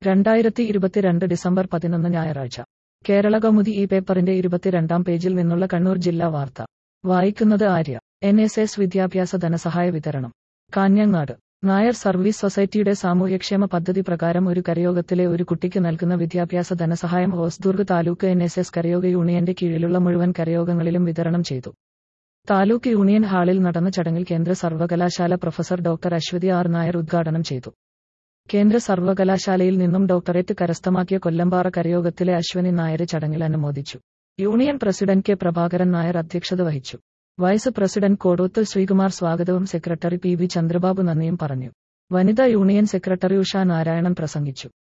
രണ്ടായിരത്തി ഇരുപത്തിരണ്ട് ഡിസംബർ പതിനൊന്ന് ഞായറാഴ്ച കേരള കൗമുദി ഈ പേപ്പറിന്റെ ഇരുപത്തിരണ്ടാം പേജിൽ നിന്നുള്ള കണ്ണൂർ ജില്ലാ വാർത്ത വായിക്കുന്നത് ആര്യ എൻ എസ് എസ് വിദ്യാഭ്യാസ ധനസഹായ വിതരണം കാഞ്ഞങ്ങാട് നായർ സർവീസ് സൊസൈറ്റിയുടെ സാമൂഹ്യക്ഷേമ പദ്ധതി പ്രകാരം ഒരു കരയോഗത്തിലെ ഒരു കുട്ടിക്ക് നൽകുന്ന വിദ്യാഭ്യാസ ധനസഹായം Hosdurg taluk N S S Karayoga യൂണിയന്റെ കീഴിലുള്ള മുഴുവൻ കരയോഗങ്ങളിലും വിതരണം ചെയ്തു താലൂക്ക് യൂണിയൻ ഹാളിൽ നടന്ന ചടങ്ങിൽ കേന്ദ്ര സർവകലാശാല professor doctor Aswathi R Nair ഉദ്ഘാടനം ചെയ്തു കേന്ദ്ര സർവകലാശാലയിൽ നിന്നും ഡോക്ടറേറ്റ് കരസ്ഥമാക്കിയ കൊല്ലമ്പാറ കരയോഗത്തിലെ അശ്വനി നായരെ ചടങ്ങിൽ അനുമോദിച്ചു union president K Prabhakaran Nair അധ്യക്ഷത വഹിച്ചു വൈസ് പ്രസിഡന്റ് കോടോത്തിൽ ശ്രീകുമാർ സ്വാഗതവും സെക്രട്ടറി പി വി ചന്ദ്രബാബു നന്ദിയും പറഞ്ഞു വനിതാ യൂണിയൻ സെക്രട്ടറി ഉഷ നാരായണൻ പ്രസംഗിച്ചു